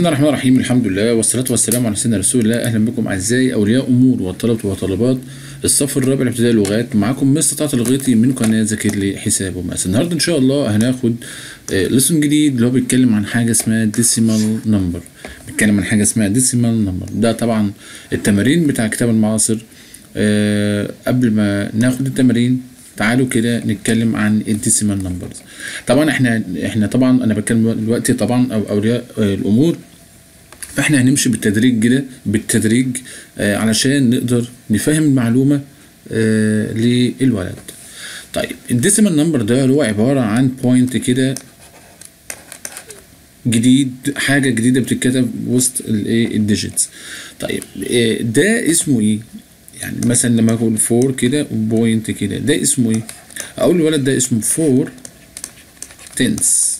الله الرحمن الرحيم الحمد لله والصلاة والسلام على سيدنا رسول الله أهلا بكم أعزائي أولياء أمور وطلبة وطالبات الصف الرابع الابتدائي لغات معاكم مستر طاعة الغيطي من قناة ذاكر لي حساب ومقاس النهاردة إن شاء الله هناخد لسون جديد اللي هو بيتكلم عن حاجة اسمها ديسيمال نمبر بيتكلم عن حاجة اسمها ديسيمال نمبر ده طبعا التمارين بتاع كتاب المعاصر أه قبل ما ناخد التمارين تعالوا كده نتكلم عن الديسيمال نمبرز طبعا احنا احنا طبعا انا بتكلم دلوقتي طبعا او اولياء الامور فاحنا هنمشي بالتدريج كده بالتدريج آه علشان نقدر نفهم المعلومه آه للولد طيب الديسيمال نمبر ده هو عباره عن بوينت كده جديد حاجه جديده بتتكتب وسط الايه الديجيتس طيب آه ده اسمه ايه يعني مثلا لما اقول 4 كده بوينت كده ده اسمه ايه اقول الولد ده اسمه 4 تنس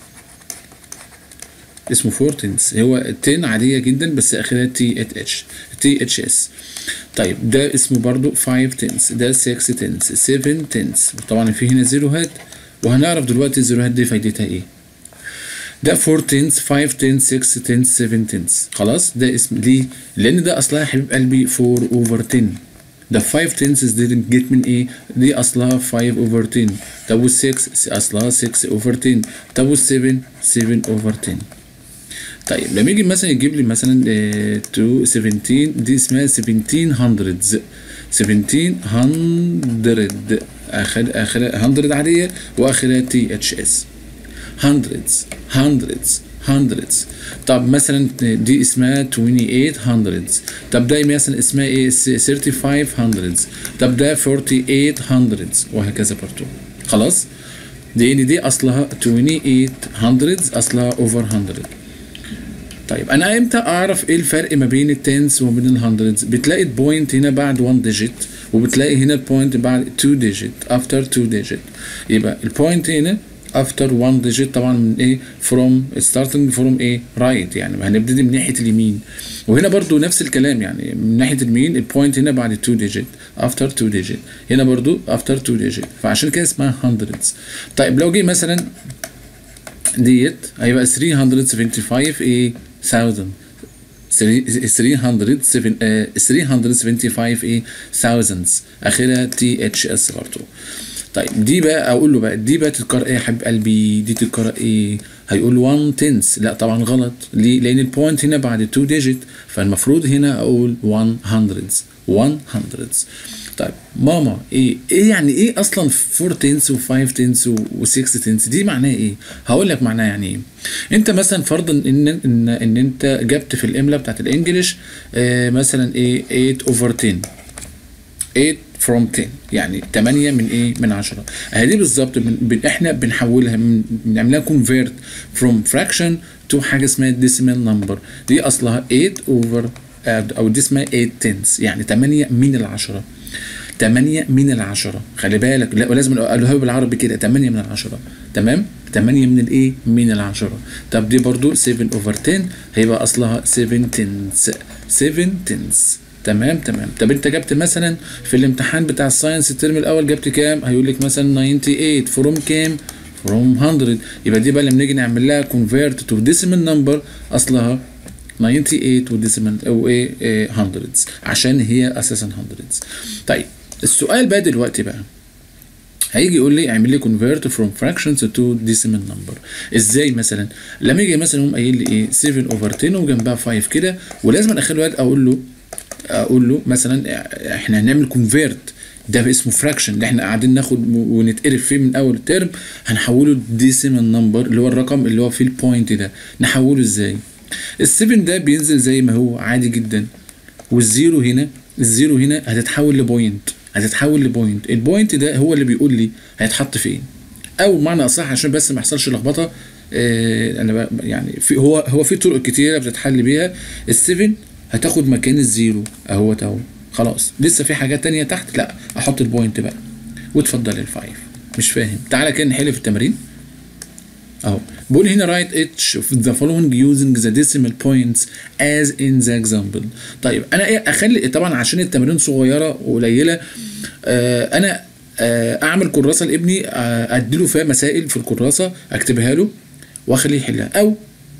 اسمه 4 تنس هو 10 عادية جدا بس اخرها تي اتش تي اتش اس طيب ده اسمه برضو 5 تنس ده 6 تنس 7 تنس طبعا في هنا زيروهات وهنعرف دلوقتي الزيروهات دي فايدتها ايه ده 4 تنس 5 تنس 6 تنس 7 تنس خلاص ده اسم ليه لان ده اصلها يا حبيب قلبي 4 اوفر 10 ده 5 تنسز دي جيت من ايه دي اصلها 5 اوفر 10 طب وال 6 اصلها 6 اوفر 10 طب وال 7 7 اوفر 10 طيب لما يجي مثلا يجيب لي مثلا 2 17 دي اسمها 1700 1700 اخر اخر 100 عاديه واخرها تي اتش اس hundreds hundreds hundreds طب مثلا دي اسمها 28 hundreds طب ده مثلا اسمها ايه 35 hundreds طب ده 48 hundreds وهكذا برضو خلاص لان دي اصلها 28 hundreds اصلها over 100 طيب انا امتى اعرف ايه الفرق ما بين التنس وما بين الهندردز بتلاقي البوينت هنا بعد 1 ديجيت وبتلاقي هنا البوينت بعد 2 ديجيت افتر 2 ديجيت يبقى البوينت هنا افتر 1 ديجيت طبعا من ايه فروم ستارتنج فروم ايه رايت يعني هنبتدي من ناحيه اليمين وهنا برضو نفس الكلام يعني من ناحيه اليمين البوينت هنا بعد 2 ديجيت افتر 2 ديجيت هنا برضو افتر 2 ديجيت فعشان كده اسمها هندردز طيب لو جه مثلا ديت هيبقى 375 ايه 1000 375 ايه thousands اخرها تي اتش اس برضه طيب دي بقى اقول له بقى دي بقى تتقرا ايه يا حبيب قلبي دي تتقرا ايه هيقول 1 تنس لا طبعا غلط ليه لان البوينت هنا بعد 2 ديجيت فالمفروض هنا اقول 1 هندردز 1 هندردز طيب ماما ايه ايه يعني ايه اصلا 4 تنس و5 تنس و6 تنس دي معناها ايه هقول لك معناها يعني ايه انت مثلا فرضا ان ان ان انت جبت في الاملا بتاعت الانجليش آه مثلا ايه 8 اوفر 10 8 فروم 10 يعني 8 من ايه من 10 اهي دي بالظبط بن احنا بنحولها من بنعملها كونفيرت فروم فراكشن تو حاجه اسمها ديسيمال نمبر دي اصلها 8 اوفر او دي اسمها 8 تنس يعني 8 من العشرة 8 من العشرة خلي بالك لا ولازم اقولها بالعربي كده 8 من العشرة تمام 8 من الايه من العشرة طب دي برضو 7 اوفر 10 هيبقى اصلها 7 تنس 7 تنس تمام تمام طب انت جبت مثلا في الامتحان بتاع الساينس الترم الاول جبت كام هيقول لك مثلا 98 فروم كام فروم 100 يبقى دي بقى لما نيجي نعمل لها كونفيرت تو ديسيمال نمبر اصلها 98 وديسيمال او ايه هندردز عشان هي اساسا هندردز طيب السؤال بقى دلوقتي بقى هيجي يقول لي اعمل لي كونفيرت فروم فراكشنز تو ديسيمال نمبر ازاي مثلا لما يجي مثلا يقوم قايل لي ايه 7 اوفر 10 وجنبها 5 كده ولازم اخر الوقت اقول له اقول له مثلا احنا هنعمل كونفيرت ده اسمه فراكشن اللي احنا قاعدين ناخد ونتقرف فيه من اول الترم هنحوله ديسيمال نمبر اللي هو الرقم اللي هو فيه البوينت ده نحوله ازاي السيفن ده بينزل زي ما هو عادي جدا والزيرو هنا الزيرو هنا هتتحول لبوينت هتتحول لبوينت البوينت ده هو اللي بيقول لي هيتحط فين او معنى اصح عشان بس ما يحصلش لخبطه آه انا يعني في هو هو في طرق كتيره بتتحل بيها السيفن هتاخد مكان الزيرو اهوت اهو خلاص لسه في حاجات تانية تحت لا احط البوينت بقى وتفضل الفايف مش فاهم تعالى كده نحل في التمارين اهو بقول هنا write each of the following using the decimal points as in the example طيب انا ايه اخلي طبعا عشان التمارين صغيره وقليله آه انا آه اعمل كراسه لابني آه اديله فيها مسائل في الكراسه اكتبها له واخليه يحلها او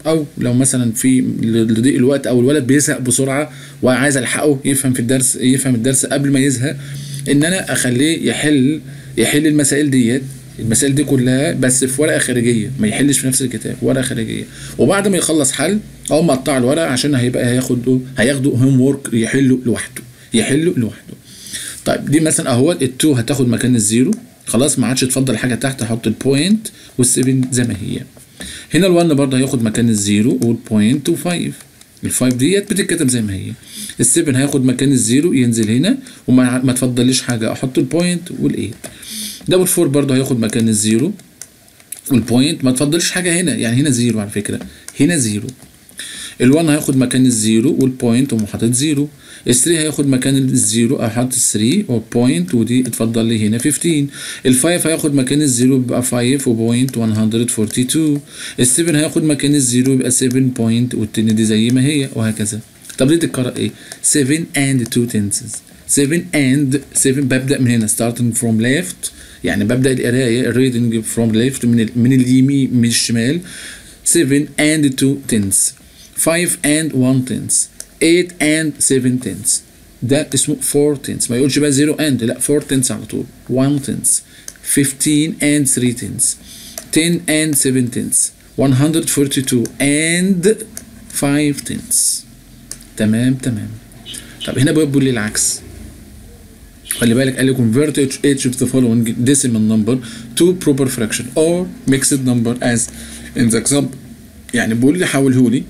او لو مثلا في لضيق الوقت او الولد بيزهق بسرعه وعايز الحقه يفهم في الدرس يفهم الدرس قبل ما يزهق ان انا اخليه يحل يحل المسائل ديت المسائل دي كلها بس في ورقه خارجيه ما يحلش في نفس الكتاب ورقه خارجيه وبعد ما يخلص حل او مقطع الورقه عشان هيبقى هياخده هياخده هوم وورك يحله لوحده يحله لوحده طيب دي مثلا اهو ال2 هتاخد مكان الزيرو خلاص ما عادش تفضل حاجه تحت احط البوينت وال7 زي ما هي هنا ال1 برضه هياخد مكان الزيرو والبوينت و5 ال5 ديت بتتكتب زي ما هي ال7 هياخد مكان الزيرو ينزل هنا وما ما تفضليش حاجه احط البوينت وال8 دبل 4 برضه هياخد مكان الزيرو والبوينت ما تفضلش حاجه هنا يعني هنا زيرو على فكره هنا زيرو ال1 هياخد مكان الزيرو والبوينت وقوم حاطط زيرو ال3 هياخد مكان الزيرو احط 3 والبوينت ودي اتفضل لي هنا 15 ال5 هياخد مكان الزيرو يبقى 5 وبوينت 142 ال7 هياخد مكان الزيرو يبقى 7 بوينت والتاني دي زي ما هي وهكذا طب دي تتكرر ايه 7 and 2 tenths 7 and 7 ببدا من هنا starting from left يعني ببدا القرايه الريدنج from left من ال من اليمين من الشمال 7 and 2 tenths 5 and 1 tenths 8 and 7 tenths ده اسمه 4 tenths ما يقولش بقى 0 and لا 4 tenths على طول 1 tenths 15 and 3 tenths 10 and 7 tenths 142 and 5 tenths تمام تمام طب هنا بيقول لي العكس خلي بالك قال لي convert each, each of the following decimal number to proper fraction or mixed number as in the example يعني بيقول لي حوله لي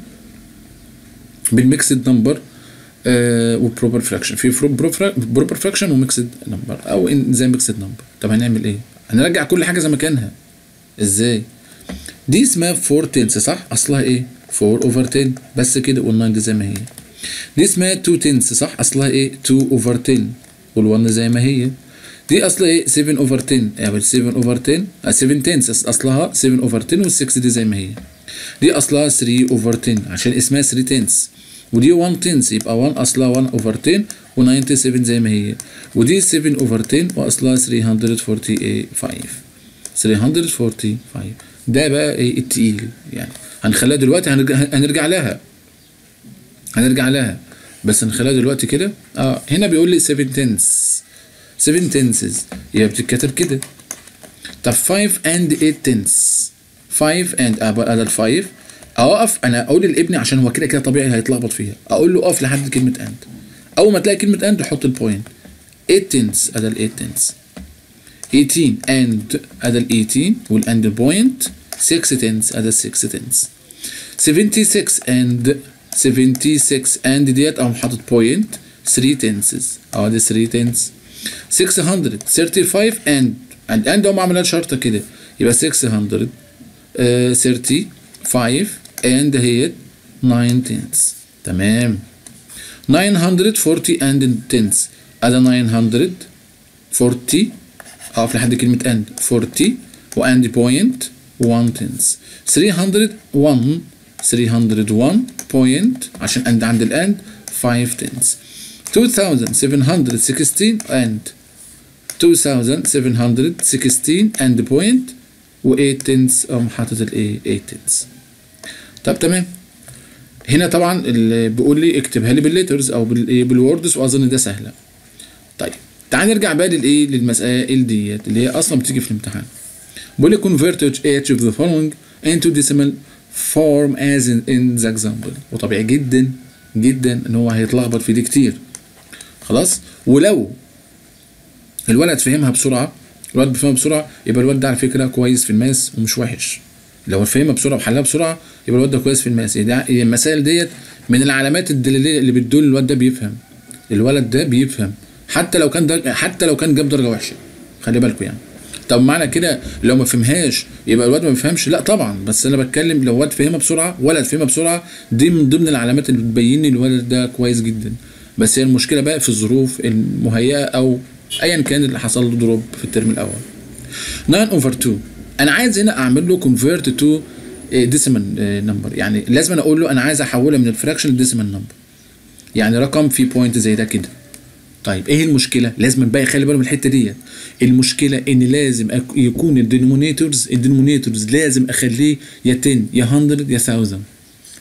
بالميكسد نمبر وبروبر فراكشن في بروبر فراكشن وميكسد نمبر او ان زي ميكسد نمبر طب هنعمل ايه؟ هنرجع كل حاجه زي مكانها ازاي؟ دي اسمها 4 تنس صح؟ اصلها ايه؟ 4 اوفر 10 بس كده وال9 دي زي ما هي دي اسمها 2 تنس صح؟ اصلها ايه؟ 2 اوفر 10 وال1 زي ما هي دي اصلها ايه 7 اوفر 10 يعني 7 اوفر 10 7 تنس اصلها 7 اوفر 10 وال6 دي زي ما هي دي اصلها 3 اوفر 10 عشان اسمها 3 تنس ودي 1 تنس يبقى 1 اصلها 1 اوفر 10 و97 زي ما هي ودي 7 اوفر 10 واصلها 345 345 ده بقى ايه التقيل يعني هنخليها دلوقتي هنرجع, هنرجع لها هنرجع لها بس نخليها دلوقتي كده اه هنا بيقول لي 7 تنس 7 تنسز يبقى بتتكتب كده طب 5 اند 8 تنس 5 اند ادي ال 5 اوقف انا اقول لابني عشان هو كده كده طبيعي هيتلخبط فيها اقول له اقف لحد كلمه اند اول ما تلاقي كلمه اند حط البوينت 8 تنس ادي ال 8 تنس 18 اند ادي ال 18 والاند بوينت 6 تنس ادي ال 6 تنس 76 اند 76 اند ديت اقوم حاطط بوينت 3 تنسز اه دي 3 تنس 635 اند اند اند اقوم عاملها شرطه كده يبقى 600 uh, 35 and هي 9 tenths تمام 940 and tenths ادي 940 اقف لحد كلمة and 40 و and point 1 tenths 301 301 point عشان and عند ال and 5 tenths 2716 and 2716 and point و8 تنس اقوم حاطط الايه 8 تنس طب تمام هنا طبعا اللي بيقول لي اكتبها لي بالليترز او بالايه بالوردز واظن ده سهله طيب تعال نرجع بقى للايه للمسائل ديت اللي هي اصلا بتيجي في الامتحان بيقول لي convert each of the following into decimal form as in, in the example وطبيعي جدا جدا ان هو هيتلخبط في دي كتير خلاص ولو الولد فهمها بسرعه الواد بيفهمها بسرعه يبقى الواد ده على فكره كويس في الماس ومش وحش لو فهمها بسرعه وحلها بسرعه يبقى الواد ده كويس في الماس يعني المسائل ديت من العلامات الدليليه اللي بتدل الواد ده بيفهم الولد ده بيفهم حتى لو كان ده حتى لو كان جاب درجه وحشه خلي بالكم يعني طب معنى كده لو ما فهمهاش يبقى الواد ما بيفهمش لا طبعا بس انا بتكلم لو واد فهمها بسرعه ولد فهمها بسرعه دي من ضمن العلامات اللي بتبين لي الولد ده كويس جدا بس هي المشكله بقى في الظروف المهيئه او ايا كان اللي حصل له دروب في الترم الاول 9 اوفر 2 انا عايز هنا اعمل له كونفيرت تو ديسيمال نمبر يعني لازم أنا اقول له انا عايز احولها من الفراكشن لديسيمال نمبر يعني رقم فيه بوينت زي ده كده طيب ايه المشكله لازم بقى يخلي باله من الحته ديت المشكله ان لازم يكون الدينومينيتورز الدينومينيتورز لازم اخليه يا 10 يا 100 يا 1000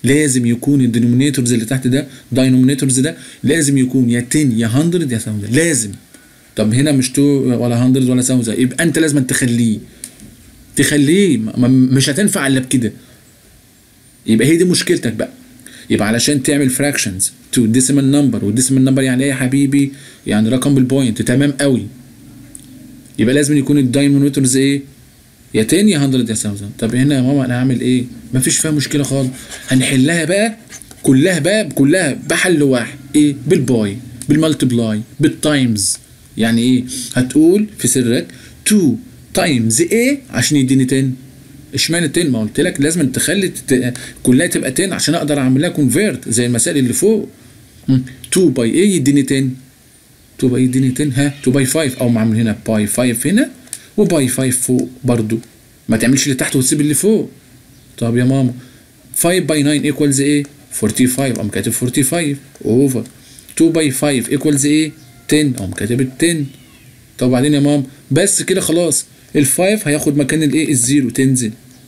لازم يكون الدينومينيتورز اللي تحت ده داينومينيتورز ده لازم يكون يا 10 يا 100 يا 1000 لازم طب هنا مش 2 ولا 100 ولا 1000 يبقى انت لازم تخليه تخليه ما- مش هتنفع الا بكده يبقى هي دي مشكلتك بقى يبقى علشان تعمل fractions to decimal number والديسيمال نمبر يعني ايه يا حبيبي يعني رقم بالبوينت تمام قوي يبقى لازم يكون الداينومينيتورز ايه يا 10 يا 100 يا 1000 طب هنا يا ماما انا هعمل ايه مفيش فيها مشكله خالص هنحلها بقى كلها بقى كلها بحل واحد ايه بالباي بالمالتبلاي بالتايمز يعني ايه هتقول في سرك 2 تايمز ايه عشان يديني 10 اشمعنى 10 ما قلت لك لازم تخلي تت... كلها تبقى 10 عشان اقدر اعمل لها كونفيرت زي المسائل اللي فوق مم. 2 باي ايه يديني 10 2 باي يديني 10 ها 2 باي 5 او معمل هنا باي 5 هنا وباي 5 فوق برضو ما تعملش اللي تحت وتسيب اللي فوق طب يا ماما 5 باي 9 ايكوالز ايه 45 اقوم كاتب 45 اوفر 2 باي 5 ايكوالز ايه 10 اقوم كاتب ال 10 طب وبعدين يا ماما بس كده خلاص ال5 هياخد مكان الايه الزيرو تنزل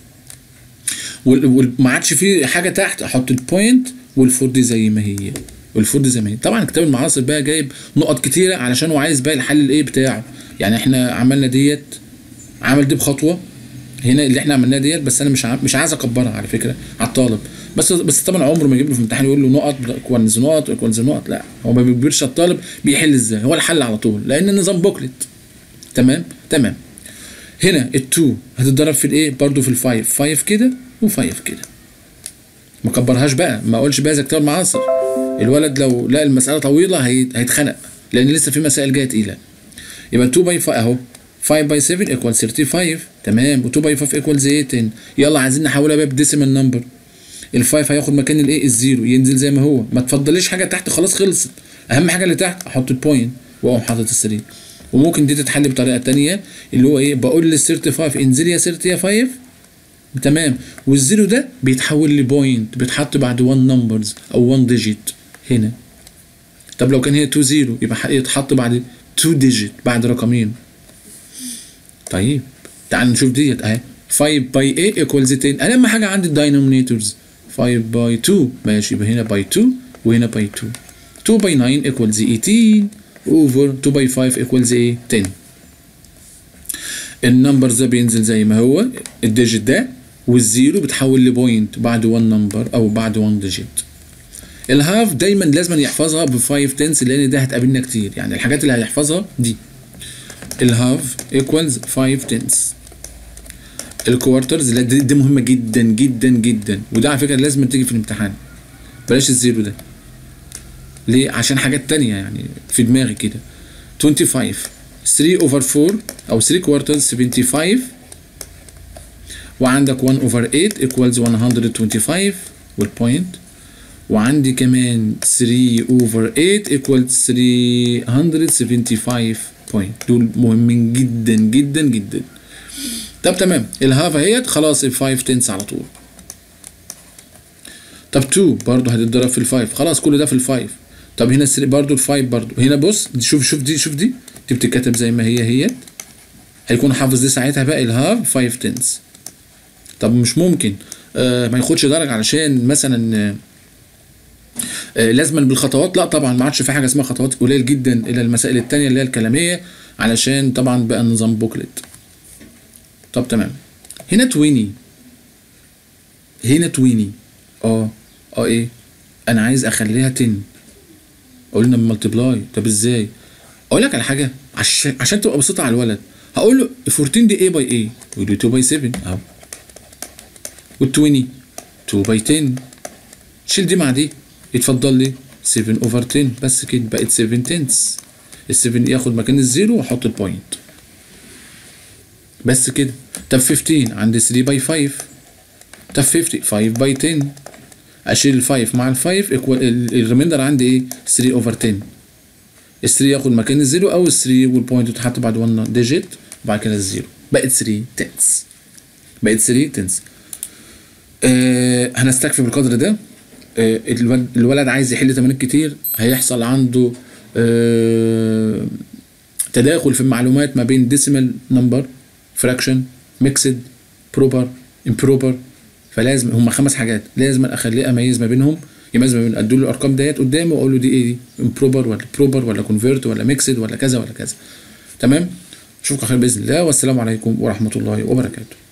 وما عادش في حاجه تحت احط البوينت والفور دي زي ما هي والفور دي زي ما هي طبعا كتاب المعاصر بقى جايب نقط كتيره علشان هو عايز بقى الحل الايه بتاعه يعني احنا عملنا ديت عمل دي بخطوه هنا اللي احنا عملناها ديت بس انا مش ع... مش عايز اكبرها على فكره على الطالب بس بس طبعا عمره ما يجيب له في الامتحان يقول له نقط ايكوالز نقط ايكوالز نقط لا هو ما بيجبرش الطالب بيحل ازاي هو الحل على طول لان النظام بوكلت تمام تمام هنا ال2 هتتضرب في الايه برضو في ال5 5 كده و5 كده ما كبرهاش بقى ما اقولش بقى زي كتاب معاصر الولد لو لقى المساله طويله هي... هيتخنق لان لسه في مسائل جايه تقيله يبقى 2 باي 5 اهو 5 باي 7 ايكوال 35 تمام و2 باي 5 ايكوالز ايه 10 يلا عايزين نحولها بقى بديسيمال نمبر ال5 هياخد مكان الايه الزيرو ينزل زي ما هو ما تفضليش حاجه تحت خلاص خلصت اهم حاجه اللي تحت احط البوينت واقوم حاطط السرير وممكن دي تتحل بطريقه تانية اللي هو ايه بقول لل 35 انزل يا 30 يا 5 تمام والزيرو ده بيتحول لبوينت بيتحط بعد 1 نمبرز او 1 ديجيت هنا طب لو كان هي 2 0 يبقى يتحط بعد 2 ديجيت بعد رقمين طيب تعال نشوف ديت اهي 5 باي a ايكوالز 10 اهم حاجه عندي الداينومينيتورز 5 باي 2 ماشي يبقى هنا باي 2 وهنا باي 2 2 باي 9 ايكوالز 18 اوفر 2 باي 5 ايكوالز ايه 10 النمبر ده بينزل زي ما هو الديجيت ده والزيرو بتحول لبوينت بعد 1 نمبر او بعد 1 ديجيت الهاف دايما لازم يحفظها ب 5 تنس لان ده هتقابلنا كتير يعني الحاجات اللي هيحفظها دي الهاف ايكوالز 5 تنس الكوارترز لا دي, دي مهمه جدا جدا جدا وده على فكره لازم تيجي في الامتحان بلاش الزيرو ده ليه عشان حاجات تانية يعني في دماغي كده 25 3 اوفر 4 او 3 كوارترز 75 وعندك 1 اوفر 8 ايكوالز 125 والبوينت وعندي كمان 3 اوفر 8 ايكوالز 375 بوينت دول مهمين جدا جدا جدا طب تمام الهاف اهيت خلاص ال 5 تنس على طول طب 2 برضه هتتضرب في ال 5 خلاص كل ده في ال 5 طب هنا 3 برضه ال 5 برضه هنا بص شوف شوف دي شوف دي دي بتتكتب زي ما هي هيت هيكون حافظ دي ساعتها بقى الهاف 5 تنس طب مش ممكن آه ما ياخدش درجه علشان مثلا آه آه لازما بالخطوات لا طبعا ما عادش في حاجه اسمها خطوات قليل جدا الى المسائل التانية اللي هي الكلاميه علشان طبعا بقى نظام بوكلت طب تمام هنا 20 هنا 20 اه اه ايه انا عايز اخليها 10 قلنا ملتبلاي طب ازاي اقول لك على حاجه عشان عشان تبقى بسيطه على الولد هقول له 14 دي ايه باي ايه يقول لي 2 باي 7 اهو وال 20 2 باي 10 شيل دي مع دي يتفضل لي 7 اوفر 10 بس كده بقت 7 تنس ال 7 ياخد مكان الزيرو واحط البوينت بس كده طب 15 عندي 3 باي 5 طب 50 5 باي 10 اشيل ال 5 مع ال 5 ايكوال الريميندر عندي ايه 3 اوفر 10 ال 3 ياخد مكان الزيرو او ال 3 والبوينت تتحط بعد 1 ديجيت وبعد كده الزيرو بقت 3 تنس بقت 3 تنس آه هنستكفي بالقدر ده آه الولد, الولد عايز يحل تمارين كتير هيحصل عنده آه تداخل في المعلومات ما بين ديسيمال نمبر فراكشن ميكسد بروبر امبروبر فلازم هم خمس حاجات لازم اخليه اميز ما بينهم يميز ما بين ادوا له الارقام ديت قدامي واقول له دي ايه دي امبروبر ولا بروبر ولا كونفيرت ولا ميكسد ولا كذا ولا كذا تمام اشوفكم خير باذن الله والسلام عليكم ورحمه الله وبركاته